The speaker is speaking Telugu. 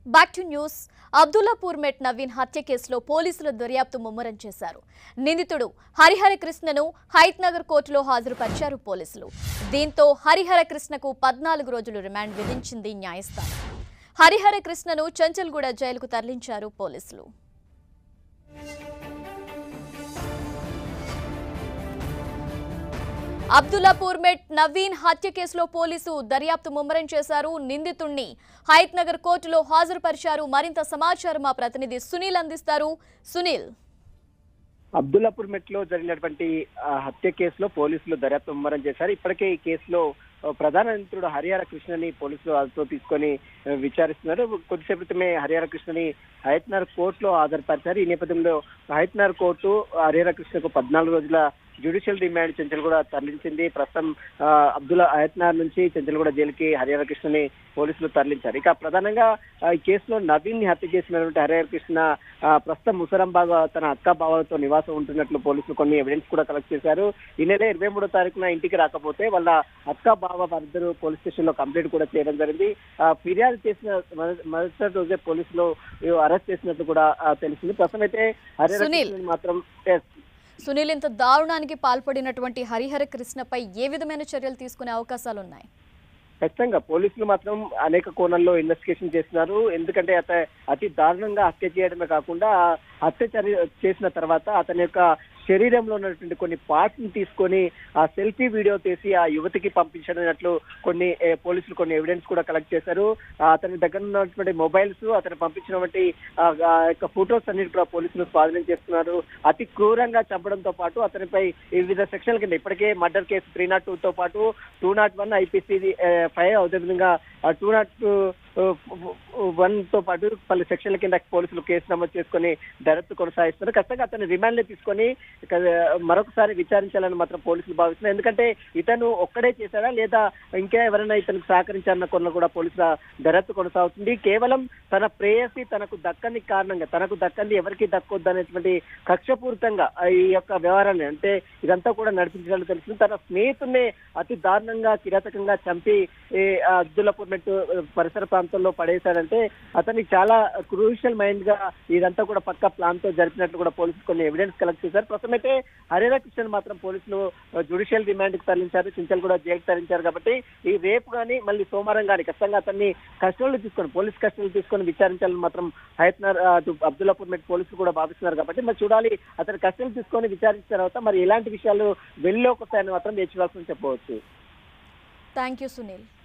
Back to news Abdullapur Met Naveen హత్య కేసులో పోలీసులు దర్యాప్తు ముమ్మరం చేశారు నిందితుడు హరిహర కృష్ణను హైత్ నగర్ కోర్టులో హాజరుపరిచారు పోలీసులు దీంతో హరిహర కృష్ణకు పద్నాలుగు రోజులు రిమాండ్ విధించింది న్యాయస్థానం హరిహర కృష్ణను చంచల్గూడ జైలుకు తరలించారు పోలీసులు అబ్దుల్లాపూర్ మెట్ నవీన్ హత్య కేసులో పోలీసు దర్యాప్తు ముమ్మరం చేశారు నిందితుణ్ణి హైత్ నగర్ కోర్టులో హాజరుపరిచారు మరింత సమాచారం మా ప్రతినిధి సునీల్ అందిస్తారు సునీల్ అబ్దుల్లాపూర్ మెట్లో జరిగినటువంటి ఆ, హత్య కేసులో పోలీసులు దర్యాప్తు ముమ్మరం చేశారు ఇప్పటికే ఈ కేసులో ఆ, ప్రధాన నిందితుడు హరిహర కృష్ణని పోలీసులు అదుపులో తీసుకొని ఆ, విచారిస్తున్నారు కొద్దిసేపు క్రితమే హరిహర కృష్ణని హయత్నార్ కోర్టులో హాజరుపరిచారు ఈ నేపథ్యంలో హయత్నార్ కోర్టు హరిహర కృష్ణకు పద్నాలుగు రోజుల జ్యుడిషియల్ రిమాండ్ చెంచల్గూడ తరలించింది ప్రస్తుతం ఆ, అబ్దుల్లా హయత్నార్ నుంచి చెంచల్గూడ జైలుకి హరిహర కృష్ణని పోలీసులు తరలించారు ఇక ప్రధానంగా ఆ, ఈ కేసులో నవీన్ ని హత్య చేసినటువంటి హరిహర కృష్ణ ఆ, ప్రస్తుతం ముసరంబాగ్ తన అక్క బావలతో నివాసం ఉంటున్నట్లు పోలీసులు కొన్ని ఎవిడెన్స్ కూడా కలెక్ట్ చేశారు ఈ నెల ఇరవై మూడో తారీఖున ఇంటికి రాకపోతే వాళ్ళ అక్క బావ వారిద్దరు పోలీస్ స్టేషన్ లో కంప్లైంట్ కూడా చేయడం జరిగింది ఆ, ఫిర్యాదు చేసిన మొద- మొదటి రోజే పోలీసులు అరెస్ట్ చేసినట్లు కూడా ఆ, తెలిసింది ప్రస్తుతం అయితే హరిహర సునీల్. కృష్ణని మాత్రం yes, సునీల్ ఇంత దారుణానికి పాల్పడినటువంటి హరిహర కృష్ణపై ఏ విధమైన చర్యలు తీసుకునే అవకాశాలున్నాయి ఖచ్చితంగా పోలీసులు మాత్రం అనేక కోణాల్లో ఇన్వెస్టిగేషన్ చేస్తున్నారు ఎందుకంటే అత అతి దారుణంగా హత్య చేయడమే కాకుండా ఆ హత్య చర్య చేసిన తర్వాత అతని యొక్క శరీరంలో ఉన్నటువంటి కొన్ని పార్ట్స్ ని తీసుకొని ఆ సెల్ఫీ వీడియో తీసి ఆ యువతికి పంపించడన్నట్లు కొన్ని ఏ, పోలీసులు కొన్ని ఎవిడెన్స్ కూడా కలెక్ట్ చేశారు ఆ, అతని దగ్గర ఉన్నటువంటి మొబైల్స్ అతను పంపించినటువంటి ఆ, ఆ యొక్క ఫొటోస్ అన్నిటి కూడా పోలీసులు స్వాధీనం చేస్తున్నారు అతి క్రూరంగా చంపడంతో పాటు అతనిపై వివిధ సెక్షన్ల కింద ఇప్పటికే murder case three nought two తో పాటు two nought one IPC five అదేవిధంగా టూ నాట్ వన్ తో పాటు పలు సెక్షన్ల కింద పోలీసులు కేసు నమోదు చేసుకొని దర్యాప్తు కొనసాగిస్తున్నారు ఖచ్చితంగా అతన్ని రిమాండ్ లో తీసుకొని ఇక, మరొకసారి విచారించాలని మాత్రం పోలీసులు భావిస్తున్నారు ఎందుకంటే ఇతను ఒక్కడే చేశాడా లేదా ఇంకా ఎవరైనా ఇతనికి సహకరించారన్న కొన్న కూడా పోలీసుల దర్యాప్తు కొనసాగుతుంది కేవలం తన ప్రేయసి తనకు దక్కని కారణంగా తనకు దక్కంది ఎవరికి దక్కొద్దు అనేటువంటి కక్షపూరితంగా ఆ ఈ యొక్క వ్యవహారాన్ని అంటే ఇదంతా కూడా నడిపించాలని తెలుస్తుంది తన స్నేహితున్నే అతి దారుణంగా కిరాతకంగా చంపి ఈ అబ్దుల్లాపూర్ మెట్ పరిసర ప్రాంతంలో పడేశాడంటే అతనికి చాలా క్రూషియల్ మైండ్ గా ఇదంతా కూడా పక్క ప్లాన్ తో జరిపినట్లు కూడా పోలీసులు కొన్ని ఎవిడెన్స్ కలెక్ట్ చేశారు ప్రస్తుతం అయితే హరిరా కిషన్ మాత్రం పోలీసులు జ్యుడిషియల్ రిమాండ్ కి తరలించారు చించల్ కూడా జైలుకి తరలించారు కాబట్టి ఈ రేపు కానీ మళ్ళీ సోమవారం కానీ ఖచ్చితంగా అతన్ని కస్టడీలో తీసుకొని పోలీస్ కస్టడీలో తీసుకొని విచారించాలని మాత్రం హయత్నర్ అటు అబ్దుల్లాపూర్ మెట్ పోలీసులు కూడా భావిస్తున్నారు కాబట్టి మరి చూడాలి అతని కస్టడీలో తీసుకొని విచారించిన తర్వాత మరి ఎలాంటి విషయాలు వెళ్ళలోకి వస్తాయని మాత్రం వేచి చూడాల్సి చెప్పవచ్చు థ్యాంక్ యూ సునీల్